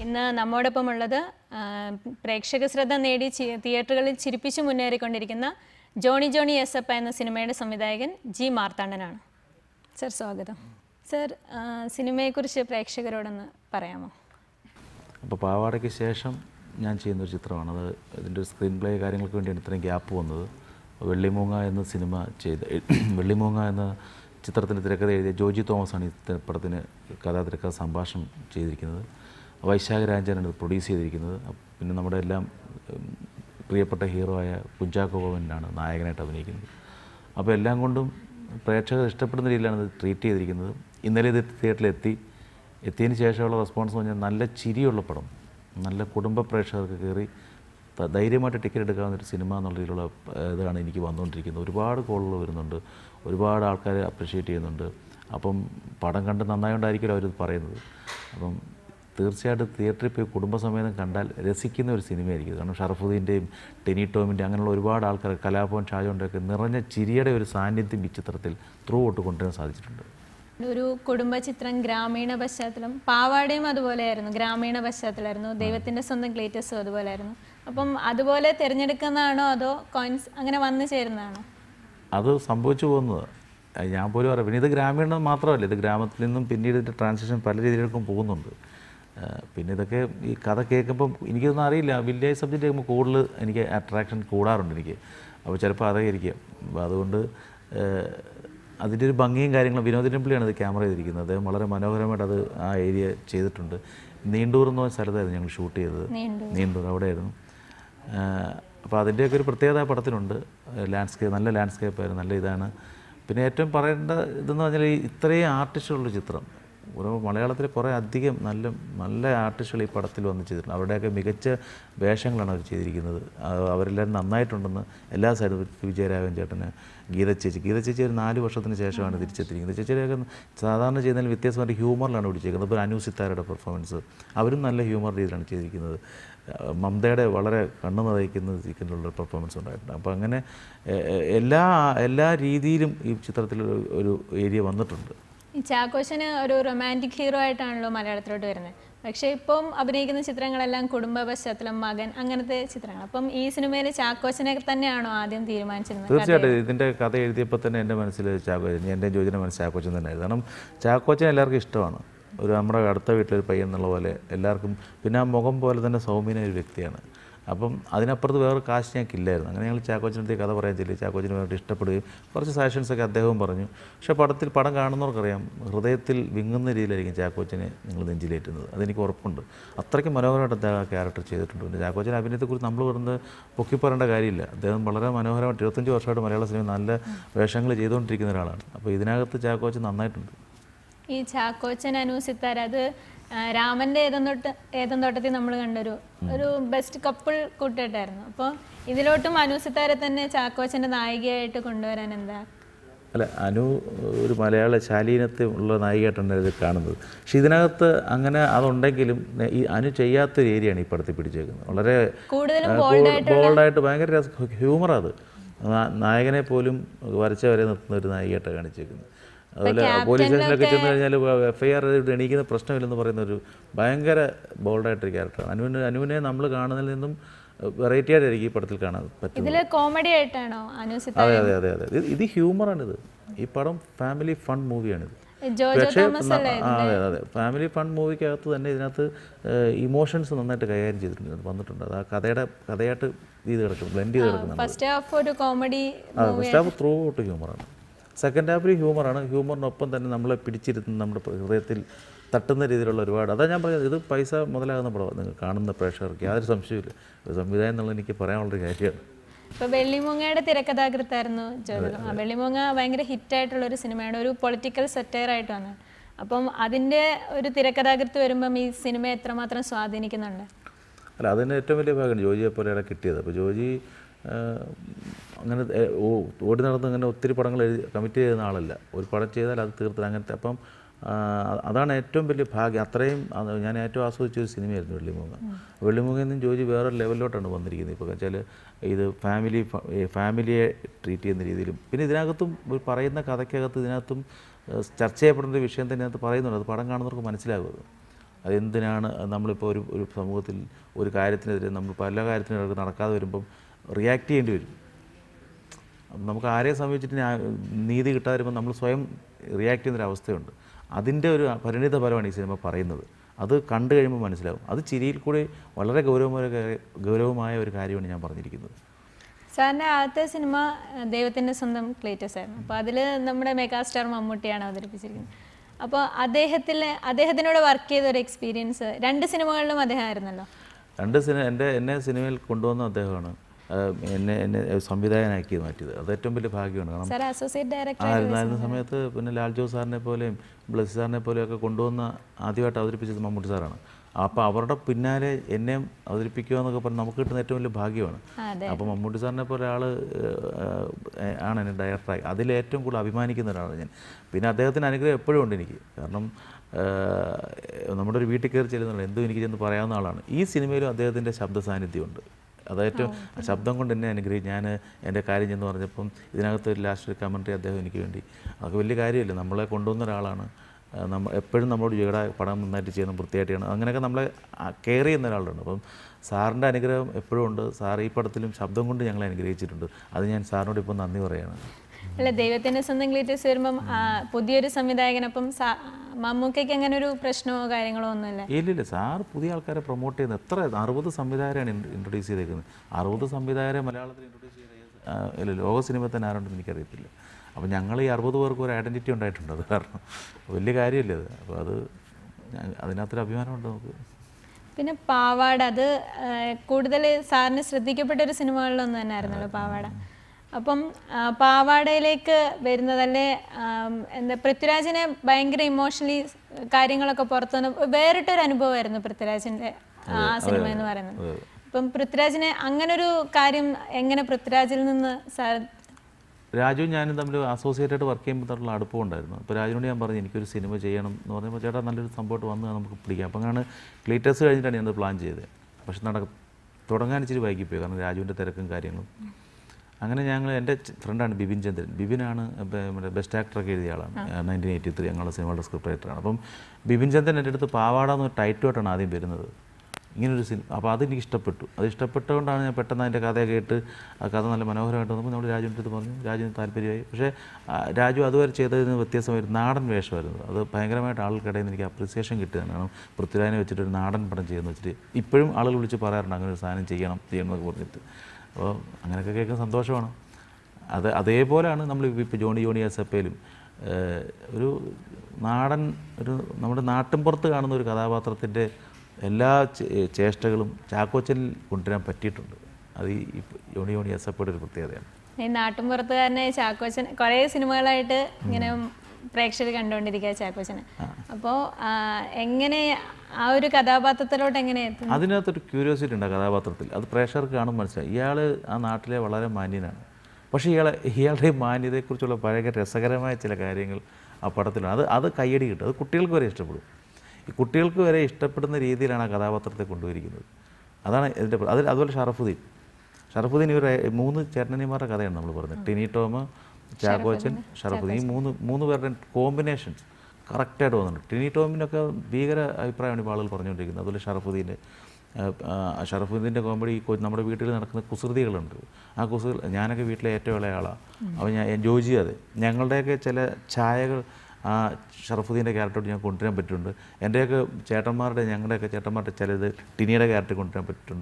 ഇന്ന് നമ്മോടൊപ്പം ഉള്ളത് ആ, പ്രേക്ഷക ശ്രദ്ധ നേടി ചി- തിയേറ്ററുകളിൽ ചിരിപ്പിച്ചു മുന്നേറിക്കൊണ്ടിരിക്കുന്ന ജോണി ജോണി എസ് എപ്പ എന്ന സിനിമയുടെ സംവിധായകൻ ജി മാർത്താണ്ഡനാണ് സർ സ്വാഗതം സർ ആ, സിനിമയെക്കുറിച്ച് പ്രേക്ഷകരോടൊന്ന് പറയാമോ അപ്പോൾ പാവാടയ്ക്ക് ശേഷം ഞാൻ ചെയ്യുന്നൊരു ചിത്രമാണ് അത് ഇതിൻ്റെ സ്ക്രീൻ പ്ലേ കാര്യങ്ങൾക്ക് വേണ്ടിയാണ് ഇത്രയും ഗ്യാപ്പ് വന്നത് വെള്ളിമൂങ്ങ എന്ന സിനിമ ചെയ്ത് വെള്ളിമൂങ്ങ എന്ന ചിത്രത്തിൻ്റെ തിരക്കഥ എഴുതിയ ജോജി തോമസാണ് ഈ തി- പടത്തിന് കഥാ തിരക്കഥ സംഭാഷണം ചെയ്തിരിക്കുന്നത് വൈശാഖ രാജനാണ് ഇത് പ്രൊഡ്യൂസ് ചെയ്തിരിക്കുന്നത് അപ്പ് പിന്നെ നമ്മുടെ എല്ലാം ഉം, പ്രിയപ്പെട്ട ഹീറോ ആയ കുഞ്ചാക്കോ ബോബനാണ് നായകനായിട്ട് അഭിനയിക്കുന്നത് അപ്പോൾ എല്ലാം കൊണ്ടും പ്രേക്ഷകർ ഇഷ്ടപ്പെടുന്ന രീതിയിലാണ് ഇത് ട്രീറ്റ് ചെയ്തിരിക്കുന്നത് ഇന്നലെ ഇത് തിയേറ്ററിലെത്തി എത്തിയതിന് ശേഷമുള്ള റെസ്പോൺസ് എന്ന് പറഞ്ഞാൽ നല്ല ചിരിയുള്ള പടം നല്ല കുടുംബ പ്രേക്ഷകർക്ക് കയറി ത- ധൈര്യമായിട്ട് ടിക്കറ്റ് എടുക്കാവുന്ന ഒരു സിനിമ എന്നുള്ള രീതിയിലുള്ള ഏഹ്, ഇതാണ് എനിക്ക് വന്നുകൊണ്ടിരിക്കുന്നത് ഒരുപാട് കോളുകൾ വരുന്നുണ്ട് ഒരുപാട് ആൾക്കാർ അപ്രിഷ്യേറ്റ് ചെയ്യുന്നുണ്ട് അപ്പം പടം കണ്ട് നന്നായോണ്ടായിരിക്കുമല്ലോ അവരിത് പറയുന്നത് അപ്പം തീർച്ചയായിട്ടും തിയേറ്ററിൽ പോയി കുടുംബസമേതം കണ്ടാൽ രസിക്കുന്ന ഒരു സിനിമയായിരിക്കും ഇത്. കാരണം ഷറഫുദ്ദീൻ്റെയും ടെനി ടോമിൻ്റെ അങ്ങനെയുള്ള ഒരുപാട് ആൾക്കാർ കലാഭവൻ ഷാജോൻ്റെയൊക്കെ നിറഞ്ഞ ചിരിയുടെ ഒരു സാന്നിധ്യം ഈ ചിത്രത്തിൽ ത്രൂ ഔട്ട് കൊണ്ടുവരാൻ സാധിച്ചിട്ടുണ്ട് ഒരു കുടുംബ ചിത്രം ഗ്രാമീണ പശ്ചാത്തലം പാവാടയും അതുപോലെയായിരുന്നു ഗ്രാമീണ പശ്ചാത്തലമായിരുന്നു ദൈവത്തിൻ്റെ സ്വന്തം ക്ലേറ്റസും അതുപോലെയായിരുന്നു അപ്പം അതുപോലെ തിരഞ്ഞെടുക്കുന്നതാണോ അതോ കോയിൻസ് അങ്ങനെ വന്നു ചേരുന്നതാണോ അത് സംഭവിച്ചു പോകുന്നത് അത് ഞാൻ പോലും അറിയാം പിന്നെ ഇത് ഗ്രാമീണം മാത്രമല്ല ഇത് ഗ്രാമത്തിൽ നിന്നും പിന്നീട് ഇതിൻ്റെ ട്രാൻസിഷൻ പല രീതിയിലേക്കും പോകുന്നുണ്ട് ആ, പിന്നെ ഇതൊക്കെ ഈ കഥ കേൾക്കുമ്പം എനിക്കൊന്നും അറിയില്ല വില്ലേജ് സബ്ജക്റ്റ് കേൾക്കുമ്പോൾ കൂടുതൽ എനിക്ക് അട്രാക്ഷൻ കൂടാറുണ്ട് എനിക്ക് അപ്പോൾ ചിലപ്പോൾ അതായിരിക്കും അപ്പോൾ അതുകൊണ്ട് ആ, അതിൻ്റെ ഒരു ഭംഗിയും കാര്യങ്ങളും വിനോദിനപ്പിള്ളിയാണ് ഇത് ക്യാമറ ചെയ്തിരിക്കുന്നത് അദ്ദേഹം വളരെ മനോഹരമായിട്ട് അത് ആ ഏരിയ ചെയ്തിട്ടുണ്ട് നീണ്ടൂർ എന്ന് പറഞ്ഞ സ്ഥലത്തായിരുന്നു ഞങ്ങൾ ഷൂട്ട് ചെയ്തത് നീണ്ടൂർ. നീണ്ടൂർ അവിടെയായിരുന്നു അപ്പോൾ അതിൻ്റെയൊക്കെ ഒരു പ്രത്യേകത ആ പടത്തിനുണ്ട് ലാൻഡ്സ്കേപ്പ് നല്ല ലാൻഡ്സ്കേപ്പായിരുന്നു നല്ല ഇതാണ് പിന്നെ ഏറ്റവും പറയേണ്ട ഇതെന്ന് പറഞ്ഞാൽ ഈ ഇത്രയും ആർട്ടിസ്റ്റുള്ള ചിത്രം ഒരു മലയാളത്തിൽ കുറേ അധികം നല്ല നല്ല ആർട്ടിസ്റ്റുകൾ ഈ പടത്തിൽ വന്ന് ചെയ്തിട്ടുണ്ട് അവരുടെയൊക്കെ മികച്ച വേഷങ്ങളാണ് അവർ ചെയ്തിരിക്കുന്നത് അത് അവരെല്ലാവരും നന്നായിട്ടുണ്ടെന്ന് എല്ലാ സൈഡും വിജയരാഘവൻ ചേട്ടന് ഗീത ചേച്ചി ഗീത ചേച്ചി ഒരു നാല് വർഷത്തിന് ശേഷമാണ് തിരിച്ചെത്തിയിരിക്കുന്നത് ചേച്ചിയുടെയൊക്കെ സാധാരണ ചെയ്യുന്നതിൽ വ്യത്യാസമായിട്ട് ഹ്യൂമറിലാണ് പിടിച്ചേക്കുന്നത് ഇപ്പോൾ അനു സിത്താരയുടെ പെർഫോമൻസ് അവരും നല്ല ഹ്യൂമർ രീതിയിലാണ് ചെയ്തിരിക്കുന്നത് അഹ് മമതയുടെ വളരെ കണ്ണു നിറയിക്കുന്ന രീതിയിലുള്ള പെർഫോമൻസ് ഉണ്ടായിട്ടുണ്ട് അപ്പോൾ അങ്ങനെ എ- എ- എല്ലാ എല്ലാ രീതിയിലും ഈ ചിത്രത്തിൽ ഒരു- ഒരു ഏരിയ വന്നിട്ടുണ്ട് ഈ ചാക്കോച്ചന് ഒരു റൊമാൻറ്റിക് ഹീറോ ആയിട്ടാണല്ലോ മലയാളത്തിലോട്ട് വരുന്നത് പക്ഷേ ഇപ്പം അഭിനയിക്കുന്ന ചിത്രങ്ങളെല്ലാം കുടുംബ പശ്ചാത്തലം മകൻ അങ്ങനത്തെ ചിത്രങ്ങൾ അപ്പം ഈ സിനിമയിൽ ചാക്കോച്ചനെ തന്നെയാണോ ആദ്യം തീരുമാനിച്ചിരുന്നത് തീർച്ചയായിട്ടും ഇതിൻ്റെ കഥ എഴുതിയപ്പോൾ തന്നെ എൻ്റെ മനസ്സിൽ ചാക്കോ എൻ്റെ ജോജിൻ്റെ മനസ്സിൽ ചാക്കോച്ചൻ തന്നെയായിരുന്നു കാരണം ചാക്കോച്ചൻ എല്ലാവർക്കും ഇഷ്ടമാണ് ഒരു നമ്മുടെ അടുത്ത വീട്ടിലൊരു പയ്യൻ എന്നുള്ള പോലെ എല്ലാവർക്കും പിന്നെ ആ മുഖം പോലെ തന്നെ സൗമ്യന ഒരു വ്യക്തിയാണ് അപ്പം അതിനപ്പുറത്ത് വേറെ കാശ് ഞങ്ങൾക്ക് ഇല്ലായിരുന്നു അങ്ങനെ ഞങ്ങൾ ചാക്കോച്ചൻ്റെ കഥ പറയാൻ ചെല്ലി ചാക്കോച്ചന് വേണ്ടി ഇഷ്ടപ്പെടുകയും കുറച്ച് സജഷൻസൊക്കെ അദ്ദേഹവും പറഞ്ഞു പക്ഷേ പടത്തിൽ പടം കാണുന്നവർക്കറിയാം ഹൃദയത്തിൽ വിങ്ങുന്ന രീതിയിലായിരിക്കും ചാക്കോച്ചനെ നിങ്ങൾ നെഞ്ചിലേറ്റുന്നത് അതെനിക്ക് ഉറപ്പുണ്ട് അത്രയ്ക്ക് മനോഹരമായിട്ട് അദ്ദേഹം ആ ക്യാരക്ടർ ചെയ്തിട്ടുണ്ട് പിന്നെ ചാക്കോച്ചൻ അഭിനയത്തെക്കുറിച്ച് നമ്മൾ പറയുന്നത് പൊക്കി പറയേണ്ട കാര്യമില്ല അദ്ദേഹം വളരെ മനോഹരമായിട്ട് ഇരുപത്തഞ്ച് വർഷമായിട്ട് മലയാള സിനിമ നല്ല വേഷങ്ങൾ ചെയ്തുകൊണ്ടിരിക്കുന്ന ഒരാളാണ് അപ്പോൾ ഇതിനകത്ത് ചാക്കോച്ചൻ നന്നായിട്ടുണ്ട് ഈ ചാക്കോച്ചൻ അനു സിത്താര അത് ആ, രാമന്റെ ഏതം തൊട്ട് ഏതം തോട്ടത്തിൽ നമ്മൾ കണ്ടൊരു ഒരു ബെസ്റ്റ് കപ്പിൾ കൂട്ടായിട്ടായിരുന്നു അപ്പോൾ ഇതിലോട്ടും അനു സിത്താരെ തന്നെ ചാക്കോച്ചന്റെ നായികയായിട്ട് കൊണ്ടുവരാൻ എന്താ അല്ല അനു ഒരു മലയാള ശാലീനത്തെ ഉള്ള നായികയായിട്ടാണ് ഇത് കാണുന്നത് പക്ഷെ ഇതിനകത്ത് അങ്ങനെ അതുണ്ടെങ്കിലും നെ- ഈ അനു ചെയ്യാത്തൊരു ഏരിയയാണ് ഈ പടത്തിൽ പിടിച്ചേക്കുന്നത് വളരെ കൂടുതലും ബോൾഡായിട്ട് ഭയങ്കര ഹ്യൂമർ അത് നാ- നായകനെ പോലും വരച്ച വരെ നിർത്തുന്ന ഒരു നായികയായിട്ടാണ് കാണിച്ചേക്കുന്നത് അതുപോലെ പോലീസ് സ്റ്റേഷനിലൊക്കെ ചെന്ന് കഴിഞ്ഞാൽ എഫ് ഐ ആർ എണീക്കുന്ന പ്രശ്നമില്ലെന്ന് പറയുന്ന ഒരു ഭയങ്കര ബോൾഡായിട്ടൊരു ക്യാരക്ടറാണ് അനുവിന് അനുവിനെ നമ്മൾ കാണുന്നതിൽ നിന്നും വെറൈറ്റി ആയിട്ടായിരിക്കും ഈ പടത്തിൽ കാണാൻ പറ്റുന്നത് ഇതില് കോമഡി ആയിട്ടാണോ അനു സിത്താര അതെ അതെ അതെ അതെ ഇത് ഇത് ഹ്യൂമറാണിത് ഈ പടം ഫാമിലി ഫൺ മൂവിയാണിത് ജോജോ പക്ഷേ തോമസ് ന- അല്ലേ ആ, അതെ അതെ ഫാമിലി ഫൺ മൂവിക്കകത്ത് തന്നെ ഇതിനകത്ത് ഇമോഷൻസ് നന്നായിട്ട് കൈകാര്യം ചെയ്തിട്ടുണ്ട് ഇത് വന്നിട്ടുണ്ട് അത് ആ കഥയുടെ കഥയായിട്ട് ഇത് കിടക്കും ബ്ലെൻഡ് ചെയ്ത് കിടക്കുന്നുണ്ട് ഫസ്റ്റ് ഹാഫ് ഒരു കോമഡി അതെ ഫസ്റ്റ് ഹാഫ് ത്രൂ ഔട്ട് ഹ്യൂമറാണ് സെക്കൻഡ് ഹാഫിൽ ഹ്യൂമറാണ് ഹ്യൂമറിനൊപ്പം തന്നെ നമ്മളെ പിടിച്ചിരുത്തുന്ന നമ്മുടെ ഹൃദയത്തിൽ തട്ടുന്ന രീതിയിലുള്ള ഒരുപാട് അതാ ഞാൻ പറഞ്ഞത് ഇത് പൈസ മുതലാകുന്ന പടമാണ് നിങ്ങൾ കാണുന്ന പ്രേക്ഷകർക്ക് യാതൊരു സംശയമില്ല ഒരു സംവിധാനം എന്നുള്ള എനിക്ക് പറയാനുള്ളൊരു കാര്യമാണ് ഇപ്പൊ വെള്ളിമൂങ്ങയുടെ തിരക്കഥാകൃത്തായിരുന്നു ജോജോ ആ വെള്ളിമൂങ്ങ ഭയങ്കര ഹിറ്റായിട്ടുള്ള ഒരു സിനിമയാണ് ഒരു പൊളിറ്റിക്കൽ സെറ്റയർ ആയിട്ട് വന്നത് അപ്പം അതിന്റെ ഒരു തിരക്കഥാകൃത്ത് വരുമ്പം ഈ സിനിമ എത്രമാത്രം സ്വാധീനിക്കുന്നുണ്ട് അല്ല അതിന് ഏറ്റവും വലിയ ഭാഗമാണ് ജോജിയെ പോലെയാണ് കിട്ടിയത് അപ്പോൾ ജോജി ആ, അങ്ങനെ ഏ, ഓ- ഓടി നടന്ന് അങ്ങനെ ഒത്തിരി പടങ്ങൾ എഴുതി കമ്മിറ്റ് ചെയ്യുന്ന ആളല്ല ഒരു പടം ചെയ്താൽ അത് തീർത്ത് അങ്ങനത്തെ അപ്പം ആ, അതാണ് ഏറ്റവും വലിയ ഭാഗ്യം അത്രയും അത് ഞാൻ ഏറ്റവും ആസ്വദിച്ച ഒരു സിനിമയായിരുന്നു വെള്ളിമൂങ്ങ വെള്ളിമൂങ്ങയിൽ നിന്നും ജോജി വേറെ ലെവലിലോട്ടാണ് വന്നിരിക്കുന്നത് ഇപ്പോൾ വെച്ചാൽ ഇത് ഫാമിലി ഫ- ഏ, ഫാമിലിയെ ട്രീറ്റ് ചെയ്യുന്ന രീതിയിലും പിന്നെ ഇതിനകത്തും ഒരു പറയുന്ന കഥയ്ക്കകത്ത് ഇതിനകത്തും ഏ, ചർച്ച ചെയ്യപ്പെടുന്ന ഒരു വിഷയം തന്നെ അതിനകത്ത് പറയുന്നുണ്ട് അത് പടം കാണുന്നവർക്ക് മനസ്സിലാകും അത് അതെന്തിനാണ് നമ്മളിപ്പോൾ ഒരു ഒരു സമൂഹത്തിൽ ഒരു കാര്യത്തിനെതിരെ നമ്മൾ പല കാര്യത്തിനെതിരെ നടക്കാതെ വരുമ്പം റിയാക്ട് ചെയ്യേണ്ടി വരും അപ്പം നമുക്ക് ആരെയും സമീപിച്ചിട്ട് ന്യായ- നീതി കിട്ടാതെ വരുമ്പോൾ നമ്മൾ സ്വയം റിയാക്ട് ചെയ്യുന്നൊരു അവസ്ഥയുണ്ട് അതിൻ്റെ ഒരു പരിണിത ഫലമാണ് ഈ സിനിമ പറയുന്നത് അത് കണ്ടു കഴിയുമ്പോൾ മനസ്സിലാവും അത് ചിരിയിൽ കൂടി വളരെ ഗൗരവമായ ഒരു- ഗൗരവമായ ഒരു കാര്യമാണ് ഞാൻ പറഞ്ഞിരിക്കുന്നത് സാറിൻ്റെ ആദ്യത്തെ സിനിമ അഹ്, ദൈവത്തിൻ്റെ സ്വന്തം ക്ലേറ്റസ് ആയിരുന്നു അപ്പോൾ അതിൽ നമ്മുടെ മെഗാസ്റ്റാർ മമ്മൂട്ടിയാണ് അവതരിപ്പിച്ചിരിക്കുന്നത് അപ്പോൾ അദ്ദേഹത്തിൽ അദ്ദേഹത്തിനോട് വർക്ക് ചെയ്ത ഒരു എക്സ്പീരിയൻസ് രണ്ട് സിനിമകളിലും അദ്ദേഹം ആയിരുന്നല്ലോ രണ്ട് സിനിമ എൻ്റെ എന്നെ സിനിമയിൽ കൊണ്ടുവന്ന അദ്ദേഹമാണ് ആഹ് എന്നെ എന്നെ സംവിധായകനാക്കി മാറ്റിയത് അത് ഏറ്റവും വലിയ ഭാഗ്യമാണ് കാരണം സാർ അസോസിയേറ്റ് ഡയറക്ടർ ആ ഇരുന്നായിരുന്ന സമയത്ത് പിന്നെ ലാൽ ജോസ് സാറിനെ പോലെയും ബ്ലസ് സാറിനെ പോലെയൊക്കെ കൊണ്ടുവന്ന ആദ്യമായിട്ട് അവതരിപ്പിച്ചത് മമ്മൂട്ടി സാറാണ് അപ്പോൾ അവരുടെ പിന്നാലെ എന്നെയും അവതരിപ്പിക്കുക എന്നൊക്കെ പറഞ്ഞാൽ നമുക്ക് കിട്ടുന്ന ഏറ്റവും വലിയ ഭാഗ്യമാണ് അതെ അപ്പോൾ മമ്മൂട്ടി സാറിനെ പോലെ ആൾ ആണ് എന്നെ ഡയറക്ടറായി അതിൽ ഏറ്റവും കൂടുതൽ അഭിമാനിക്കുന്ന ഒരാളാണ് ഞാൻ പിന്നെ അദ്ദേഹത്തിന് അനുഗ്രഹം എപ്പോഴും ഉണ്ട് എനിക്ക് കാരണം ഏഹ്, നമ്മുടെ ഒരു വീട്ടിൽ കയറി ചെല്ലുന്നുള്ള എന്തും എനിക്ക് ചെന്ന് പറയാവുന്ന ആളാണ് ഈ സിനിമയിലും അദ്ദേഹത്തിൻ്റെ ശബ്ദ സാന്നിധ്യമുണ്ട് അത് ഏറ്റവും ശബ്ദം കൊണ്ട് എന്നെ അനുഗ്രഹിക്കും ഞാൻ എൻ്റെ കാര്യം ചെന്ന് പറഞ്ഞപ്പം ഇതിനകത്ത് ഒരു ലാസ്റ്റ് ഒരു കമൻട്രി അദ്ദേഹം എനിക്ക് വേണ്ടി അതൊക്കെ വലിയ കാര്യമില്ല നമ്മളെ കൊണ്ടുവന്ന ഒരാളാണ് ആ, നമ്മ എപ്പോഴും നമ്മളോട് ചെയ്യടാ പടം നന്നായിട്ട് ചെയ്യണം വൃത്തിയായിട്ട് ചെയ്യണം അങ്ങനെയൊക്കെ നമ്മളെ കെയർ ചെയ്യുന്ന ഒരാളുണ്ട് അപ്പം സാറിൻ്റെ അനുഗ്രഹം എപ്പോഴും ഉണ്ട് സാർ ഈ പടത്തിലും ശബ്ദം കൊണ്ട് ഞങ്ങളെ അനുഗ്രഹിച്ചിട്ടുണ്ട് അത് ഞാൻ സാറിനോട് ഇപ്പോൾ നന്ദി പറയുകയാണ് അല്ല ദൈവത്തിൻ്റെ സ്വന്തം ക്ലേറ്റസ് വരുമ്പം ആ, പുതിയൊരു സംവിധായകനൊപ്പം സാ മമ്മൂക്കയ്ക്ക് അങ്ങനെ ഒരു പ്രശ്നമോ കാര്യങ്ങളോ ഒന്നുമില്ല ഇല്ലില്ല സാർ പുതിയ ആൾക്കാരെ പ്രൊമോട്ട് ചെയ്യുന്നത് എത്ര അറുപത് സംവിധായകരാണ് ഇൻട്രൊഡ്യൂസ് ചെയ്തേക്കുന്നത് അറുപത് സംവിധായകരെ മലയാളത്തിൽ ഇൻട്രൊഡ്യൂസ് ചെയ്ത ആ, ഇല്ല ലോക സിനിമ തന്നെ ആരുണ്ടെന്ന് എനിക്കറിയത്തില്ല അപ്പോൾ ഞങ്ങൾ ഈ അറുപത് പേർക്ക് ഒരു ഐഡൻറ്റിറ്റി ഉണ്ടായിട്ടുണ്ട് അത് കാരണം വലിയ കാര്യമല്ലേ അത് അപ്പോൾ അത് ഞാൻ- അതിനകത്തൊരു അഭിമാനമുണ്ട് നമുക്ക് പിന്നെ പാവാട അത് കൂടുതൽ സാറിന് ശ്രദ്ധിക്കപ്പെട്ട ഒരു സിനിമകളിലൊന്നും തന്നെ ആയിരുന്നല്ലോ പാവാട അപ്പം ആ, പാവാടയിലേക്ക് വരുന്നതല്ലേ ആം, എന്താ പൃഥ്വിരാജിനെ ഭയങ്കര ഇമോഷണലി കാര്യങ്ങളൊക്കെ പുറത്തു വന്ന് വേറിട്ടൊരു അനുഭവമായിരുന്നു പൃഥ്വിരാജിൻ്റെ ആ സിനിമ എന്ന് പറയുന്നത് അപ്പം പൃഥ്വിരാജിനെ അങ്ങനൊരു കാര്യം എങ്ങനെ പൃഥ്വിരാജിൽ നിന്ന് സാർ രാജുവും ഞാനും തമ്മിൽ അസോസിയേറ്റ് ആയിട്ട് വർക്ക് ചെയ്യുമ്പോൾ തമ്മിലുള്ള അടുപ്പം ഉണ്ടായിരുന്നു അപ്പോൾ രാജുവിനോട് ഞാൻ പറഞ്ഞു എനിക്കൊരു സിനിമ ചെയ്യണം എന്ന് പറഞ്ഞപ്പോൾ ചേട്ടാ നല്ലൊരു സംഭവമായിട്ട് വന്ന് നമുക്ക് പിടിക്കാം അപ്പം അങ്ങനെ ക്ലീറ്റേഴ്സ് കഴിഞ്ഞിട്ടാണ് ഞാനത് പ്ലാൻ ചെയ്തത് പക്ഷെ നട തുടങ്ങാൻ ഇച്ചിരി വൈകിപ്പോയി കാരണം രാജുവിൻ്റെ തിരക്കും കാര്യങ്ങളും അങ്ങനെ ഞങ്ങൾ എൻ്റെ ഫ്രണ്ടാണ് ബിബിൻ ചന്ദ്രൻ ബിബിനാണ് ബെ- നമ്മുടെ ബെസ്റ്റ് ആക്ടറൊക്കെ എഴുതിയ ആളാണ് നയൻറ്റീൻ എയ്റ്റി ത്രീ ഞങ്ങളുടെ സിനിമയുടെ സ്ക്രിപ്റ്റ് റൈറ്ററാണ് അപ്പം ബിബിൻ ചന്ദ്രൻ എൻ്റെ അടുത്ത് പാവാട എന്ന് ടൈറ്റുമായിട്ടാണ് ആദ്യം വരുന്നത് ഇങ്ങനൊരു സിനിമ അപ്പോൾ അതെനിക്ക് ഇഷ്ടപ്പെട്ടു അത് ഇഷ്ടപ്പെട്ടുകൊണ്ടാണ് ഞാൻ പെട്ടെന്ന് അതിൻ്റെ കഥ കേട്ട് ആ കഥ നല്ല മനോഹരമായിട്ട് വന്നപ്പോൾ നമ്മൾ രാജുവിൻ്റെ അടുത്ത് പറഞ്ഞു രാജുവിന് താല്പര്യമായി പക്ഷേ ആ, രാജു അതുവരെ ചെയ്തതിന് വ്യത്യാസമായിരുന്നു നാടൻ വേഷമായിരുന്നു അത് ഭയങ്കരമായിട്ട് ആൾക്കിടയിൽ നിന്ന് എനിക്ക് അപ്രിസിയേഷൻ കിട്ടിയതാണ് കാരണം പൃഥ്വിരാജിനെ വെച്ചിട്ട് ഒരു നാടൻ പടം ചെയ്യുന്ന വെച്ചിട്ട് ഇപ്പോഴും ആളുകൾ വിളിച്ച് പറയാറുണ്ട് അങ്ങനെ ഒരു സാധനം ചെയ്യണം ചെയ്യണം എന്നൊക്കെ പറഞ്ഞിട്ട് അപ്പോൾ അങ്ങനെയൊക്കെ കേൾക്കുന്ന സന്തോഷമാണ് അത് അതേപോലെയാണ് നമ്മൾ ഇപ്പോൾ ജോണി ജോണി എസപ്പയിലും ഒരു നാടൻ ഒരു നമ്മുടെ നാട്ടിൻപുറത്ത് കാണുന്ന ഒരു കഥാപാത്രത്തിൻ്റെ എല്ലാ ചേ- ചേഷ്ടകളും ചാക്കോച്ചനിൽ കൊണ്ടുവരാൻ പറ്റിയിട്ടുണ്ട് അത് ഈ ഇപ്പ- ജോണി ജോണി എസപ്പയുടെ ഒരു പ്രത്യേകതയാണ് ഈ നാട്ടുമ്പുറത്തുകാരനെ ചാക്കോച്ചൻ കുറേ സിനിമകളായിട്ട് ഇങ്ങനെ പ്രേക്ഷകർ കണ്ടുകൊണ്ടിരിക്കുക ചാക്കോച്ചനെ അപ്പോൾ എങ്ങനെ ആ ഒരു കഥാപാത്രത്തിലോട്ട് എങ്ങനെ എത്തും അതിനകത്തൊരു ക്യൂരിയോസിറ്റി ഉണ്ട് ആ കഥാപാത്രത്തിൽ അത് പ്രേക്ഷകർക്ക് കാണുമ്പോൾ മനസ്സിലായി ഇയാൾ ആ നാട്ടിലെ വളരെ മാന്യനാണ് പക്ഷേ ഇയാളെ ഇയാളുടെ ഈ മാന്യതയെക്കുറിച്ചുള്ള ഭയങ്കര രസകരമായ ചില കാര്യങ്ങൾ ആ പടത്തിലാണ് അത് അത് കയ്യടി കിട്ടും അത് കുട്ടികൾക്ക് വരെ ഇഷ്ടപ്പെടും ഈ കുട്ടികൾക്ക് വരെ ഇഷ്ടപ്പെടുന്ന രീതിയിലാണ് ആ കഥാപാത്രത്തെ കൊണ്ടുപോയിരിക്കുന്നത് അതാണ് ഇതിൻ്റെ പ്ര- അതിൽ അതുപോലെ ഷറഫുദ്ദീൻ ഷറഫുദ്ദീൻ ഇവർ മൂന്ന് ചേട്ടനിമാരുടെ കഥയാണ് നമ്മൾ പറഞ്ഞത് ടിനി ടോം ചാക്കോച്ചൻ ഷറഫുദ്ദീൻ ഈ മൂന്ന് മൂന്ന് പേരുടെ കോമ്പിനേഷൻ കറക്റ്റായിട്ട് വന്നിട്ടുണ്ട് ടിനി ടോമിനൊക്കെ ഭീകര അഭിപ്രായമാണ് ഇപ്പോൾ ആളുകൾ പറഞ്ഞുകൊണ്ടിരിക്കുന്നത് അതുപോലെ ഷറഫുദ്ദീൻ്റെ ഷറഫുദ്ദീൻ്റെ കോമഡി കൊ- നമ്മുടെ വീട്ടിൽ നടക്കുന്ന കുസൃതികളുണ്ട് ആ കുസൃ ഞാനൊക്കെ വീട്ടിലെ ഏറ്റവും ഇളയ ആളാണ് അപ്പോൾ ഞാൻ ജോജി അതെ ഞങ്ങളുടെയൊക്കെ ചില ഛായകൾ ആ ഷറഫുദ്ദീൻ്റെ ക്യാരക്ടറോട് ഞാൻ കൊണ്ടുവരാൻ പറ്റിയിട്ടുണ്ട് എൻ്റെയൊക്കെ ചേട്ടന്മാരുടെ ഞങ്ങളുടെയൊക്കെ ചേട്ടന്മാരുടെ ചിലത് ടിനിയുടെ ക്യാരക്ടർ കൊണ്ടുവരാൻ പറ്റിയിട്ടുണ്ട്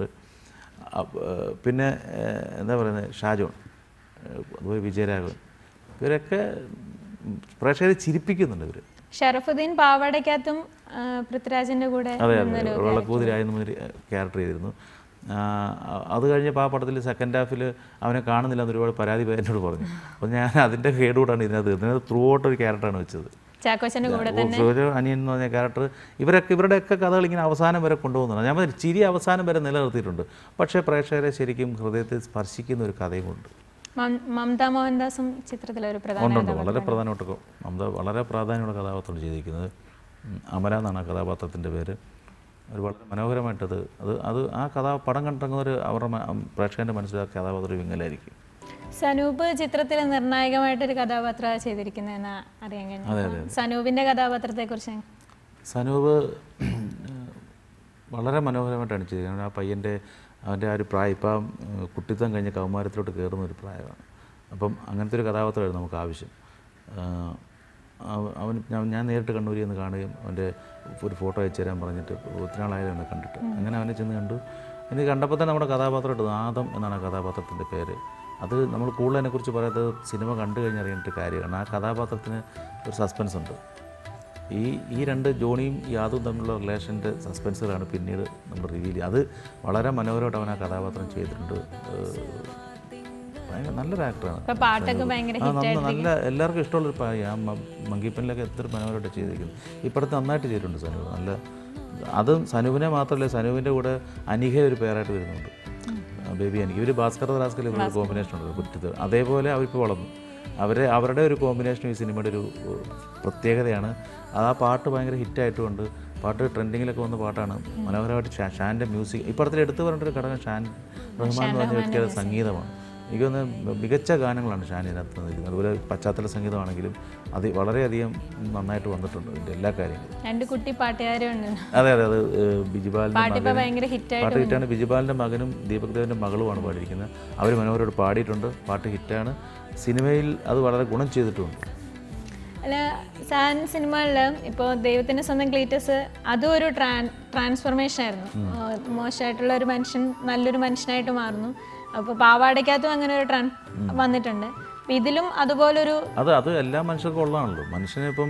അപ്പ- ഏഹ് പിന്നെ ഏഹ് എന്താ പറയുന്നത് ഷാജോൺ ഏഹ് അതുപോലെ വിജയരാഘവൻ ഇവരൊക്കെ പ്രേക്ഷകരെ ചിരിപ്പിക്കുന്നുണ്ട് ഇവർ ഷറഫുദ്ദീൻ പാവാടയ്ക്കകത്തും ആ, പൃഥ്വിരാജിന്റെ കൂടെ അതെ അതെ വെള്ളക്കൂതിരായ എന്നൊരു ക്യാരക്ടർ ചെയ്തിരുന്നു ആ, അത് കഴിഞ്ഞപ്പോൾ ആ പടത്തിൽ സെക്കൻഡ് ഹാഫിൽ അവനെ കാണുന്നില്ല എന്ന് ഒരുപാട് പരാതി എന്നോട് പറഞ്ഞു അപ്പോൾ ഞാൻ അതിൻ്റെ കേടുകൂടാണ് ഇതിനകത്ത് ഇതിനകത്ത് ത്രൂ ഔട്ട് ഒരു ക്യാരക്ടറാണ് വെച്ചത് ചാക്കോച്ചന്റെ കൂടെ സൂര്യ അനിയൻ എന്ന് പറഞ്ഞ ക്യാരക്ടർ ഇവരൊക്കെ ഇവരുടെയൊക്കെ കഥകൾ ഇങ്ങനെ അവസാനം വരെ കൊണ്ടുപോകുന്നതാണ് ഞാൻ പറഞ്ഞു ചിരി അവസാനം വരെ നിലനിർത്തിയിട്ടുണ്ട് പക്ഷേ പ്രേക്ഷകരെ ശരിക്കും ഹൃദയത്തിൽ സ്പർശിക്കുന്ന ഒരു കഥയുമുണ്ട് മം- മമത മോഹൻദാസും ചിത്രത്തിലെ ഒരു പ്രധാന ഉണ്ടുണ്ട് വളരെ പ്രധാനമായിട്ട് മമത വളരെ പ്രാധാന്യമുള്ള കഥാപാത്രമാണ് ചെയ്തിരിക്കുന്നത് ഉം, അമല എന്നാണ് ആ കഥാപാത്രത്തിൻ്റെ പേര് ഒരു വളരെ മനോഹരമായിട്ടത് അത് അത് ആ കഥാ പടം കണ്ടിറങ്ങുന്നവർ അവരുടെ മ- പ്രേക്ഷകൻ്റെ മനസ്സിൽ ആ കഥാപാത്രം വിങ്ങലായിരിക്കും സനൂപ് ചിത്രത്തിൽ നിർണായകമായിട്ടൊരു കഥാപാത്രമാണ് ചെയ്തിരിക്കുന്നതെന്ന് അറിയാൻ കഴിഞ്ഞു സനൂപിന്റെ കഥാപാത്രത്തെ കുറിച്ച് സനൂപ് വളരെ മനോഹരമായിട്ടാണ് ചെയ്തത് ആ പയ്യൻ്റെ അവൻ്റെ ആ ഒരു പ്രായം ഇപ്പം കുട്ടിത്തം കഴിഞ്ഞ് കൗമാരത്തിലോട്ട് കയറുന്ന ഒരു പ്രായമാണ് അപ്പം അങ്ങനത്തെ ഒരു കഥാപാത്രമായിരുന്നു നമുക്ക് ആവശ്യം ആ, അവ- അവൻ ഞാൻ- ഞാൻ നേരിട്ട് കണ്ണൂരിൽ നിന്ന് കാണുകയും അവൻ്റെ ഒരു ഫോട്ടോ അയച്ചു തരാൻ പറഞ്ഞിട്ട് ഒത്തിരി നാളായാലും അവനെ കണ്ടിട്ട് അങ്ങനെ അവനെ ചെന്ന് കണ്ടു എനിക്ക് കണ്ടപ്പോൾ തന്നെ നമ്മുടെ കഥാപാത്രം ഇട്ടത് ആദം എന്നാണ് ആ കഥാപാത്രത്തിൻ്റെ പേര് അത് നമ്മൾ കൂടുതൽ അതിനെക്കുറിച്ച് പറയാത്തത് സിനിമ കണ്ടു കഴിഞ്ഞ് അറിയേണ്ട കാര്യമാണ് ആ കഥാപാത്രത്തിന് ഒരു സസ്പെൻസ് ഉണ്ട് ഈ ഈ രണ്ട് ജോണിയും യാദവും തമ്മിലുള്ള റിലേഷൻ്റെ സസ്പെൻസുകളാണ് പിന്നീട് നമ്മൾ റിവീൽ ചെയ്യുക അത് വളരെ മനോഹരമായിട്ട് അവൻ ആ കഥാപാത്രം ചെയ്തിട്ടുണ്ട് ഏഹ് ഭയങ്കര നല്ലൊരു ആക്ടറാണ് ഇപ്പൊ പാട്ടൊക്കെ ഭയങ്കര ആ നന്ന- നല്ല എല്ലാവർക്കും ഇഷ്ടമുള്ളൊരു പായ ആ മ- മങ്കിപ്പനിലൊക്കെ എത്ര മനോഹരമായിട്ട് ചെയ്തിരിക്കുന്നു ഈ പടത്ത് നന്നായിട്ട് ചെയ്തിട്ടുണ്ട് സനു നല്ല അതും സനുവിനെ മാത്രമല്ല സനുവിൻ്റെ കൂടെ അനിക ഒരു പേരായിട്ട് വരുന്നുണ്ട് ആ, ബേബി അനിക ഇവർ ഭാസ്കർ റാസ്കൽ ഇവരുടെ കോമ്പിനേഷൻ ഉണ്ട് കുറ്റത്ത് അതേപോലെ അവരിപ്പോൾ വളർന്നു അവരെ അവരുടെ ഒരു കോമ്പിനേഷൻ ഈ സിനിമയുടെ ഒരു ഏഹ്, പ്രത്യേകതയാണ് അത് ആ പാട്ട് ഭയങ്കര ഹിറ്റായിട്ടുമുണ്ട് പാട്ട് ട്രെൻഡിങ്ങിലൊക്കെ വന്ന പാട്ടാണ് മനോഹരമായിട്ട് ഷാ ഷാൻ്റെ മ്യൂസിക് ഈ പടത്തിൽ എടുത്തു പറഞ്ഞിട്ട് ഒരു ഘടകം ഷാൻ റഹ്മാൻ എന്ന് പറഞ്ഞ വ്യക്തിയുടെ സംഗീതമാണ് എനിക്ക് തോന്നുന്നു മികച്ച ഗാനങ്ങളാണ് ഷാൻ ഇതിനകത്ത് നിൽക്കുന്നത് അതുപോലെ പശ്ചാത്തല സംഗീതമാണെങ്കിലും അത് വളരെയധികം നന്നായിട്ട് വന്നിട്ടുണ്ട് ഇതിൻ്റെ എല്ലാ കാര്യങ്ങളും രണ്ട് കുട്ടി പാട്ടുകാരും ഉണ്ട് അതെ അതെ അത് ഏഹ്, ബിജുപാലിൻ്റെ പാട്ടിപ്പോ മകനും ഭയങ്കര ഹിറ്റായിട്ട് പാട്ട് ഹിറ്റാണ് ബിജുപാലിൻ്റെ മകനും ദീപക് ദേവൻ്റെ മകളുമാണ് പാടിയിരിക്കുന്നത് അവർ മനോഹരമായിട്ട് പാടിയിട്ടുണ്ട് പാട്ട് ഹിറ്റാണ് സിനിമയിൽ അത് വളരെ ഗുണം ചെയ്തിട്ടുമുണ്ട് അല്ല സാൻ സിനിമകളിൽ ഇപ്പോൾ ദൈവത്തിൻ്റെ സ്വന്തം ക്ലീറ്റസ് അതും ഒരു ട്രാൻ ട്രാൻസ്ഫോർമേഷൻ ആയിരുന്നു ആ, മോശമായിട്ടുള്ള ഒരു മനുഷ്യൻ നല്ലൊരു മനുഷ്യനായിട്ട് മാറുന്നു അപ്പോൾ പാവാടയ്ക്കകത്തും അങ്ങനെ ഒരു ട്രാൻ വന്നിട്ടുണ്ട് അപ്പൊ ഇതിലും അതുപോലൊരു അത് അത് എല്ലാ മനുഷ്യർക്കും ഉള്ളതാണല്ലോ മനുഷ്യനെ ഇപ്പം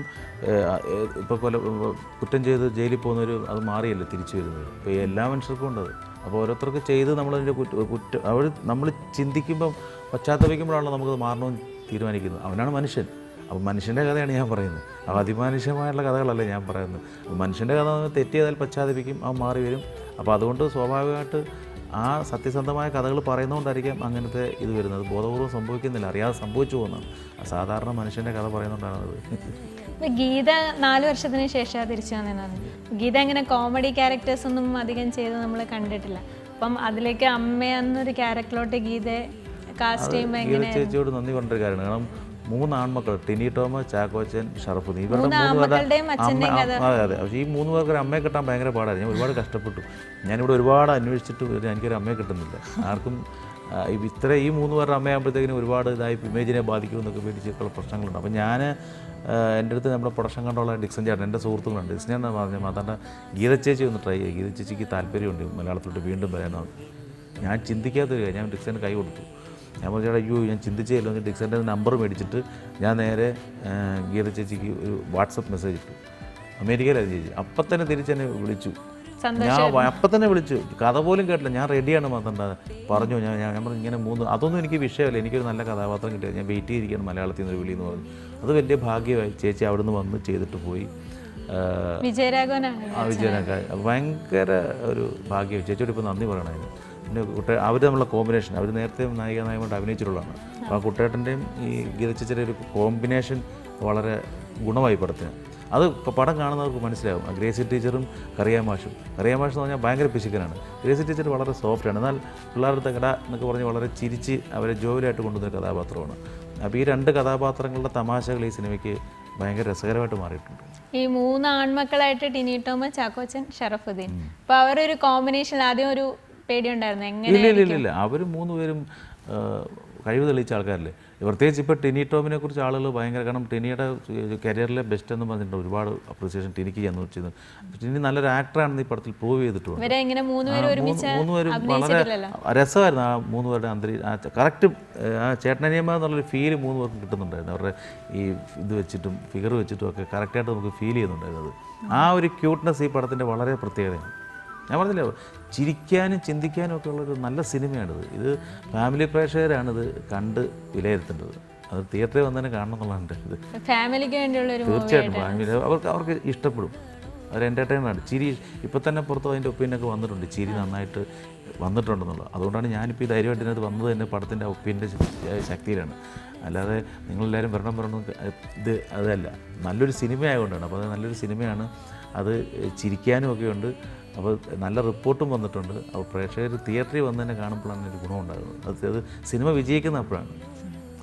ഇപ്പോൾ കൊല കുറ്റം ചെയ്ത് ജയിലിൽ പോകുന്നവർ അത് മാറിയല്ലേ തിരിച്ചു വരുന്നത് ഇപ്പോൾ എല്ലാ മനുഷ്യർക്കും ഉണ്ട് അത് അപ്പോൾ ഓരോരുത്തർക്ക് ചെയ്ത് നമ്മളതിൻ്റെ കുറ്റ കുറ്റ അവർ നമ്മൾ ചിന്തിക്കുമ്പം പശ്ചാത്തപിക്കുമ്പോഴാണല്ലോ നമുക്കത് മാറണമെന്ന് തീരുമാനിക്കുന്നത് അവനാണ് മനുഷ്യൻ അപ്പോൾ മനുഷ്യൻ്റെ കഥയാണ് ഞാൻ പറയുന്നത് അപ്പോൾ അതിമാനുഷ്യമായുള്ള കഥകളല്ല ഞാൻ പറയുന്നത് അപ്പോൾ മനുഷ്യൻ്റെ കഥ തെറ്റ് ചെയ്താൽ പശ്ചാത്തപിക്കും അവൻ മാറി വരും അപ്പോൾ അതുകൊണ്ട് സ്വാഭാവികമായിട്ട് ആ സത്യസന്ധമായ കഥകൾ പറയുന്നതുകൊണ്ടായിരിക്കാം അങ്ങനത്തെ ഇത് വരുന്നത് ബോധപൂർവ്വം സംഭവിക്കുന്നില്ല അറിയാതെ സംഭവിച്ചു പോകുന്നതാണ് ആ സാധാരണ മനുഷ്യൻ്റെ കഥ പറയുന്നതുകൊണ്ടാണ് അത് ഇപ്പൊ ഗീത നാല് വർഷത്തിന് ശേഷം തിരിച്ചു വന്നതാണ് ഗീത അങ്ങനെ കോമഡി ക്യാരക്ടേഴ്സ് ഒന്നും അധികം ചെയ്ത് നമ്മൾ കണ്ടിട്ടില്ല അപ്പം അതിലേക്ക് അമ്മ എന്നൊരു ക്യാരക്ടറിലോട്ട് ഗീതയെ കാസ്റ്റ് ചെയ്യുമ്പോൾ ഗീത ചേച്ചിയോട് നന്ദി പറഞ്ഞൊരു കാര്യമാണ് കാരണം മൂന്ന് ആൺമക്കൾ ടിനി ടോമ ചാക്കോച്ചൻ ഷറഫുദ്ദീൻ ഇവരുടെ മൂന്ന് മൂന്ന് പേരുടെ ആൺമക്കളുടെയും അമ്മ അച്ഛൻ്റെയും കഥ അതെ അതെ പക്ഷേ ഈ മൂന്ന് പേർക്ക് ഒരു അമ്മയെ കിട്ടാൻ ഭയങ്കര പാടായിരുന്നു ഞാൻ ഒരുപാട് കഷ്ടപ്പെട്ടു ഞാനിവിടെ ഒരുപാട് അന്വേഷിച്ചിട്ട് ഒരു- എനിക്കൊരു അമ്മയെ കിട്ടുന്നില്ല ആർക്കും ആ, ഈ ഇത്ര ഈ മൂന്ന് പേരുടെ അമ്മയാകുമ്പോഴത്തേക്കിനും ഒരുപാട് ഇതായി ഇമേജിനെ ബാധിക്കും എന്നൊക്കെ പേടിച്ചിട്ടുള്ള പ്രശ്നങ്ങളുണ്ട് അപ്പോൾ ഞാൻ എൻ്റെ അടുത്ത് നമ്മുടെ പ്രൊഡക്ഷൻ കണ്ടുള്ള ഡിക്സൺ ചേട്ടൻ എൻ്റെ സുഹൃത്തുക്കളുണ്ട് ഡിക്സൺ ചേട്ടൻ പറഞ്ഞു മാതാണ്ട ഗീത ചേച്ചി ഒന്ന് ട്രൈ ചെയ്യുക ഗീത ചേച്ചിക്ക് താല്പര്യമുണ്ട് മലയാളത്തിലോട്ട് വീണ്ടും വരാനാണ് ഞാൻ ചിന്തിക്കാത്തൊരു കാര്യം ഞാൻ ഡിക്സന് കൈ കൊടുത്തു ഞാൻ പറഞ്ഞു ചേട്ടാ അയ്യോ ഞാൻ ചിന്തിച്ചില്ല എന്ന് ഡിക്സൻ്റെ നമ്പർ മേടിച്ചിട്ട് ഞാൻ നേരെ ആ, ഗീത ചേച്ചിക്ക് ഒരു വാട്സപ്പ് മെസ്സേജ് ഇട്ടു അമേരിക്കയിലാണ് ചേച്ചി അപ്പം തന്നെ തിരിച്ചെന്നെ വിളിച്ചു ഞാൻ വ- അപ്പം തന്നെ വിളിച്ചു കഥ പോലും കേട്ടില്ല ഞാൻ റെഡിയാണ് മാത്രം പറഞ്ഞു ഞാൻ ഞാൻ ഞാൻ പറഞ്ഞു ഇങ്ങനെ മൂന്ന് അതൊന്നും എനിക്ക് വിഷയമല്ല എനിക്കൊരു നല്ല കഥാപാത്രം കിട്ടിയത് ഞാൻ വെയിറ്റ് ചെയ്തിരിക്കുകയാണ് മലയാളത്തിൽ നിന്ന് ഒരു വിളി എന്ന് പറഞ്ഞു അത് വലിയ ഭാഗ്യമായി ചേച്ചി അവിടുന്ന് വന്ന് ചെയ്തിട്ട് പോയി ആ, വിജയരാഘവനാണ് ആ വിജയനൊക്കെ ഭയങ്കര ഒരു ഭാഗ്യം ചേച്ചിയോട് ഇപ്പോൾ നന്ദി പറയണമായിരുന്നു പിന്നെ കുട്ട അവർ തമ്മിലുള്ള കോമ്പിനേഷൻ അവർ നേരത്തെ നായിക നായകമായിട്ട് അഭിനയിച്ചിട്ടുള്ളതാണ് അപ്പോൾ ആ കുട്ടേട്ടൻ്റെയും ഈ ഗീത ചേച്ചിയുടെ ഒരു കോമ്പിനേഷൻ വളരെ ഗുണമായി പടത്തിന് അത് ഇപ്പോൾ പടം കാണുന്നവർക്ക് മനസ്സിലാവും ആ ഗ്രേസി ടീച്ചറും കറിയാ മാഷും കറിയാ മാഷ് എന്ന് പറഞ്ഞാൽ ഭയങ്കര പിശുക്കനാണ് ഗ്രേസി ടീച്ചർ വളരെ സോഫ്റ്റാണ് എന്നാൽ പിള്ളേരുടെ കട എന്നൊക്കെ പറഞ്ഞ് വളരെ ചിരിച്ച് അവരെ ജോലിയായിട്ട് കൊണ്ടുവന്ന കഥാപാത്രമാണ് അപ്പോൾ ഈ രണ്ട് കഥാപാത്രങ്ങളുടെ തമാശകൾ ഈ സിനിമയ്ക്ക് ഭയങ്കര രസകരമായിട്ട് മാറിയിട്ടുണ്ട് ഈ മൂന്ന് ആൺമക്കളായിട്ട് ടിനി ടോമ ചാക്കോച്ചൻ ഷറഫുദ്ദീൻ അപ്പൊ അവരൊരു കോമ്പിനേഷൻ ആദ്യം ഒരു പേടിയുണ്ടായിരുന്നു എങ്ങനെ ഇല്ല ഇല്ല ഇല്ല ഇല്ല അവർ മൂന്ന് പേരും ആ, കഴിവ് തെളിയിച്ച ആൾക്കാരല്ലേ പ്രത്യേകിച്ച് ഇപ്പോൾ ടിനി ടോമിനെ കുറിച്ച് ആളുകൾ ഭയങ്കര കാരണം ടിനിയുടെ കരിയറിലെ ബെസ്റ്റ് എന്ന് പറഞ്ഞിട്ട് ഒരുപാട് അപ്രീസിയേഷൻ ടിനിക്ക് ചെന്ന് വെച്ചത് ടിനി നല്ലൊരു ആക്ടറാണെന്ന് ഈ പടത്തിൽ പ്രൂവ് ചെയ്തിട്ടുണ്ട് ഇവരെ ഇങ്ങനെ മൂന്നുപേരും ഒരുമിച്ച് മൂന്ന് പേരും വളരെ അഭിനയിച്ചിട്ടില്ലല്ലോ രസമായിരുന്നു ആ മൂന്ന് പേരുടെ അന്തരീ കറക്റ്റ് ആ ചേട്ടനിയമ്മ എന്നുള്ളൊരു ഫീല് മൂന്ന് പേർക്കും കിട്ടുന്നുണ്ടായിരുന്നു അവരുടെ ഈ ഇത് വെച്ചിട്ടും ഫിഗർ വെച്ചിട്ടും ഒക്കെ കറക്റ്റായിട്ട് നമുക്ക് ഫീൽ ചെയ്യുന്നുണ്ടായിരുന്നു അത് ആ ഒരു ക്യൂട്ട്നെസ് ഈ പടത്തിൻ്റെ വളരെ പ്രത്യേകതയാണ് ഞാൻ പറഞ്ഞില്ലേ ചിരിക്കാനും ചിന്തിക്കാനും ഒക്കെ ഉള്ളൊരു നല്ല സിനിമയാണിത് ഇത് ഫാമിലി പ്രേക്ഷകരാണിത് കണ്ട് വിലയിരുത്തേണ്ടത് അത് തിയേറ്ററിൽ വന്ന് തന്നെ കാണണം എന്നുള്ളതാണ് എൻ്റെ ഇത് ഫാമിലിക്ക് വേണ്ടിയുള്ള ഒരു തീർച്ചയായിട്ടും ഫാമിലി അവർക്ക് അവർക്ക് ഇഷ്ടപ്പെടും അവർ എൻ്റർടൈനറാണ് ചിരി ഇപ്പം തന്നെ പുറത്ത് അതിൻ്റെ ഒപ്പീനിയനൊക്കെ വന്നിട്ടുണ്ട് ചിരി നന്നായിട്ട് വന്നിട്ടുണ്ടെന്നുള്ളത് അതുകൊണ്ടാണ് ഞാനിപ്പോൾ ഈ ധൈര്യമായിട്ട് ഇതിനകത്ത് വന്നത് തന്നെ പടത്തിൻ്റെ ഒപ്പീനിയൻ്റെ ശക്തിയിലാണ് അല്ലാതെ നിങ്ങളെല്ലാവരും വരണം വരണം എന്ന് ഇത് അതല്ല നല്ലൊരു സിനിമ ആയതുകൊണ്ടാണ് അപ്പോൾ അത് നല്ലൊരു സിനിമയാണ് അത് ചിരിക്കാനും ഒക്കെ ഉണ്ട് അപ്പോൾ നല്ല റിപ്പോർട്ടും വന്നിട്ടുണ്ട് അപ്പോൾ പ്രേക്ഷകർ തിയേറ്ററിൽ വന്ന് തന്നെ കാണുമ്പോഴാണ് ഒരു ഗുണമുണ്ടാകുന്നത് അത് അത് സിനിമ വിജയിക്കുന്ന അപ്പോഴാണ്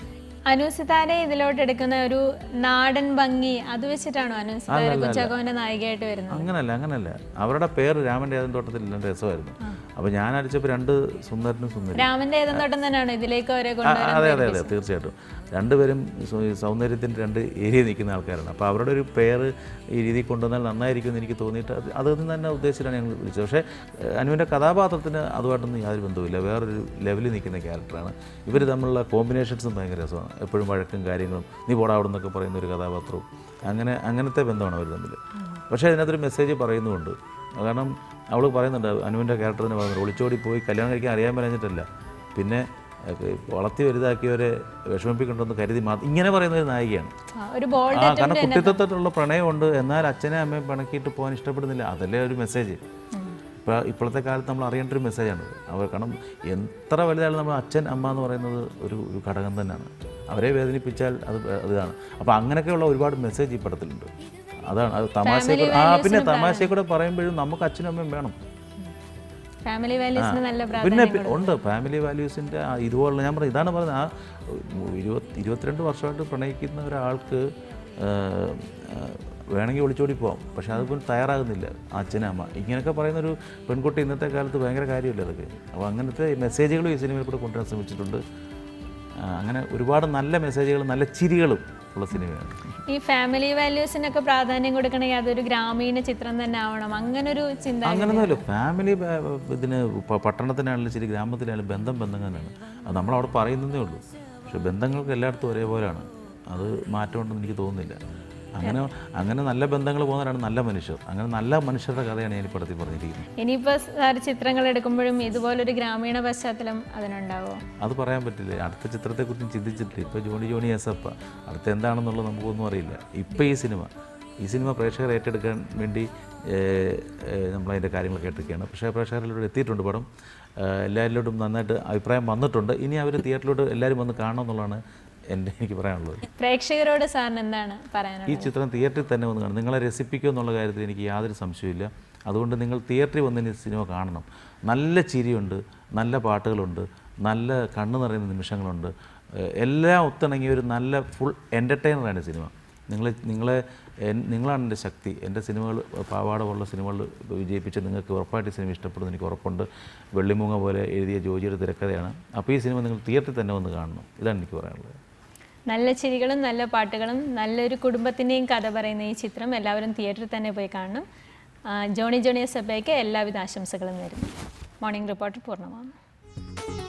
അനുസിതാരെ ഇതിലോട്ട് എടുക്കുന്ന ഒരു നാടൻ ഭംഗി അത് വെച്ചിട്ടാണോ അനുസിതാര കുഞ്ചാക്കോന്റെ നായികയായിട്ട് വരുന്നത് അങ്ങനല്ല അങ്ങനല്ല അവരുടെ പേര് രാമൻ്റെ ഏതൻ തോട്ടത്തിൽ നല്ല രസമായിരുന്നു അപ്പോൾ ഞാൻ അടിച്ചപ്പോൾ രണ്ട് സുന്ദരനും സുന്ദരി രാമന്റെ ഏതെന്ന് തോട്ടം തന്നെയാണോ ഇതിലേക്ക് അവരെ ആ, കൊണ്ടുവരുന്നത് അതെ അതെ അതെ തീർച്ചയായിട്ടും രണ്ടുപേരും സൗ- സൗന്ദര്യത്തിൻ്റെ രണ്ട് ഏരിയയിൽ നിൽക്കുന്ന ആൾക്കാരാണ് അപ്പോൾ അവരുടെ ഒരു പേര് ഈ രീതിയിൽ കൊണ്ടുവന്നാൽ നന്നായിരിക്കും എന്ന് എനിക്ക് തോന്നിയിട്ട് അത് അതൊന്നും തന്നെ ഉദ്ദേശിച്ചിട്ടാണ് ഞങ്ങൾ വിളിച്ചത് പക്ഷേ ഏഹ്, അനുവിൻ്റെ കഥാപാത്രത്തിന് അതുമായിട്ടൊന്നും യാതൊരു ബന്ധവുമില്ല വേറൊരു ലെവലിൽ നിൽക്കുന്ന ക്യാരക്ടറാണ് ഇവർ തമ്മിലുള്ള കോമ്പിനേഷൻസും ഭയങ്കര രസമാണ് എപ്പോഴും വഴക്കും കാര്യങ്ങളും നീ പോടാ അവിടെ നിന്നൊക്കെ പറയുന്ന ഒരു കഥാപാത്രവും അങ്ങനെ അങ്ങനത്തെ ബന്ധമാണ് അവർ തമ്മിൽ പക്ഷേ അതിനകത്തൊരു മെസ്സേജ് പറയുന്നുമുണ്ട് കാരണം അവൾ പറയുന്നുണ്ട് അനുവിൻ്റെ ക്യാരക്ടർ തന്നെ പറയുന്നുണ്ട് ഒളിച്ചോടി പോയി കല്യാണം കഴിക്കാൻ അറിയാൻ പറഞ്ഞിട്ടല്ല പിന്നെ ഒക്കെ വളർത്തി വലുതാക്കിയവരെ വിഷമിപ്പിക്കണ്ടെന്ന് കരുതി മാത്രം ഇങ്ങനെ പറയുന്ന ഒരു നായികയാണ് ആ, ഒരു ബോൾഡ് ആ കാരണം കുട്ടിത്തത്തിലുള്ള പ്രണയമുണ്ട് എന്നാൽ അച്ഛനെ അമ്മയും പിണക്കിയിട്ട് പോകാൻ ഇഷ്ടപ്പെടുന്നില്ല അതല്ലേ ഒരു മെസ്സേജ് ഇപ്പോൾ ഇപ്പോഴത്തെ കാലത്ത് നമ്മൾ അറിയേണ്ട ഒരു മെസ്സേജാണ് അവർ കാരണം എത്ര വലുതായാലും നമ്മൾ അച്ഛൻ അമ്മ എന്ന് പറയുന്നത് ഒരു ഒരു ഘടകം തന്നെയാണ് അവരെ വേദനിപ്പിച്ചാൽ അത് അതാണ് അപ്പോൾ അങ്ങനെയൊക്കെയുള്ള ഒരുപാട് മെസ്സേജ് ഈ പടത്തിലുണ്ട് അതാണ് അത് തമാശ ആ പിന്നെ തമാശയെ കൂടെ പറയുമ്പോഴും നമുക്ക് അച്ഛനും അമ്മയും വേണം ഫാമിലി വാല്യൂസിന് നല്ല പ്രാധാന്യം പിന്നെ പി- ഉണ്ട് ഫാമിലി വാല്യൂസിൻ്റെ ഇതുപോലുള്ള ഞാൻ പറഞ്ഞു ഇതാണ് പറയുന്നത് ആ ഇരുപത്തി ഇരുപത്തിരണ്ട് വർഷമായിട്ട് പ്രണയിക്കുന്ന ഒരാൾക്ക് ആ, ആ, വേണമെങ്കിൽ ഒളിച്ചോടി പോകാം പക്ഷെ അതിപ്പോൾ തയ്യാറാകുന്നില്ല അച്ഛനും അമ്മ ഇങ്ങനെയൊക്കെ പറയുന്നൊരു പെൺകുട്ടി ഇന്നത്തെ കാലത്ത് ഭയങ്കര കാര്യമല്ലേ അതൊക്കെ അപ്പോൾ അങ്ങനത്തെ മെസ്സേജുകളും ഈ സിനിമയിൽ കൂടെ കൊണ്ടുവരാൻ ശ്രമിച്ചിട്ടുണ്ട് ആ, അങ്ങനെ ഒരുപാട് നല്ല മെസ്സേജുകളും നല്ല ചിരികളും ഉള്ള സിനിമയാണ് ഈ ഫാമിലി വാല്യൂസിനൊക്കെ പ്രാധാന്യം കൊടുക്കണമെങ്കിൽ അതൊരു ഗ്രാമീണ ചിത്രം തന്നെ ആവണം അങ്ങനെ ഒരു ചിന്ത അങ്ങനൊന്നുമില്ല ഫാമിലി ബ- ഇതിന് പ- പട്ടണത്തിനാണെങ്കിലും ശരി ഗ്രാമത്തിലാണെങ്കിലും ബന്ധം ബന്ധം തന്നെയാണ് അത് നമ്മളവിടെ പറയുന്നതേ ഉള്ളൂ പക്ഷെ ബന്ധങ്ങൾക്ക് എല്ലായിടത്തും ഒരേപോലെയാണ് അത് മാറ്റമുണ്ടെന്ന് എനിക്ക് തോന്നുന്നില്ല അങ്ങനെ അങ്ങനെ നല്ല ബന്ധങ്ങൾ പോകുന്നവരാണ് നല്ല മനുഷ്യർ അങ്ങനെ നല്ല മനുഷ്യരുടെ കഥയാണ് ഞാൻ ഈ പടത്തിൽ പറഞ്ഞിരിക്കുന്നത് ഇനിയിപ്പോൾ സാർ ചിത്രങ്ങൾ എടുക്കുമ്പോഴും ഇതുപോലൊരു ഗ്രാമീണ പശ്ചാത്തലം അതിനുണ്ടാവോ അത് പറയാൻ പറ്റില്ല അടുത്ത ചിത്രത്തെക്കുറിച്ച് ചിന്തിച്ചിട്ടില്ല ഇപ്പോൾ ജോണി ജോണി എസപ്പ അടുത്ത എന്താണെന്നുള്ളത് നമുക്കൊന്നും അറിയില്ല ഇപ്പോൾ ഈ സിനിമ ഈ സിനിമ പ്രേക്ഷകർ ഏറ്റെടുക്കാൻ വേണ്ടി ഏഹ്, ഏഹ്, നമ്മളതിൻ്റെ കാര്യങ്ങളൊക്കെ ഏറ്റെടുക്കുകയാണ് പക്ഷേ പ്രേക്ഷകരിലൂടെ എത്തിയിട്ടുണ്ട് പടം ഏഹ്, എല്ലാവരിലോട്ടും നന്നായിട്ട് അഭിപ്രായം വന്നിട്ടുണ്ട് ഇനി അവർ തിയേറ്ററിലോട്ട് എല്ലാവരും വന്ന് കാണണം എന്നുള്ളതാണ് എൻ്റെ എനിക്ക് പറയാനുള്ളത് പ്രേക്ഷകരോട് സാറിന് എന്താണ് പറയാനുള്ളത് ഈ ചിത്രം തിയേറ്ററിൽ തന്നെ വന്ന് കാണും നിങ്ങളെ രസിപ്പിക്കുമോ എന്നുള്ള കാര്യത്തിൽ എനിക്ക് യാതൊരു സംശയമില്ല അതുകൊണ്ട് നിങ്ങൾ തിയേറ്ററിൽ വന്ന് ഈ സിനിമ കാണണം നല്ല ചിരിയുണ്ട് നല്ല പാട്ടുകളുണ്ട് നല്ല കണ്ണു നിറയുന്ന നിമിഷങ്ങളുണ്ട് ഏഹ് എല്ലാം ഒത്തിണങ്ങിയ ഒരു നല്ല ഫുൾ എൻ്റർടൈനറാണ് ഈ സിനിമ നിങ്ങൾ നിങ്ങളെ എൻ- നിങ്ങളാണ് എൻ്റെ ശക്തി എൻ്റെ സിനിമകൾ പാവാട പോലുള്ള സിനിമകൾ വിജയിപ്പിച്ച് നിങ്ങൾക്ക് ഉറപ്പായിട്ട് ഈ സിനിമ ഇഷ്ടപ്പെടുന്നു എനിക്ക് ഉറപ്പുണ്ട് വെള്ളിമൂങ്ങ പോലെ എഴുതിയ ജോജിയുടെ തിരക്കഥയാണ് അപ്പോൾ ഈ സിനിമ നിങ്ങൾ തിയേറ്ററിൽ തന്നെ വന്ന് കാണണം ഇതാണ് എനിക്ക് പറയാനുള്ളത് നല്ല ചിരികളും നല്ല പാട്ടുകളും നല്ലൊരു കുടുംബത്തിൻ്റെയും കഥ പറയുന്ന ഈ ചിത്രം എല്ലാവരും തിയേറ്ററിൽ തന്നെ പോയി കാണണം ആ, ജോണി ജോണി സഭയ്ക്ക് എല്ലാവിധ ആശംസകളും നേരുന്നു മോർണിംഗ് റിപ്പോർട്ടർ പൂർണ്ണമാണ്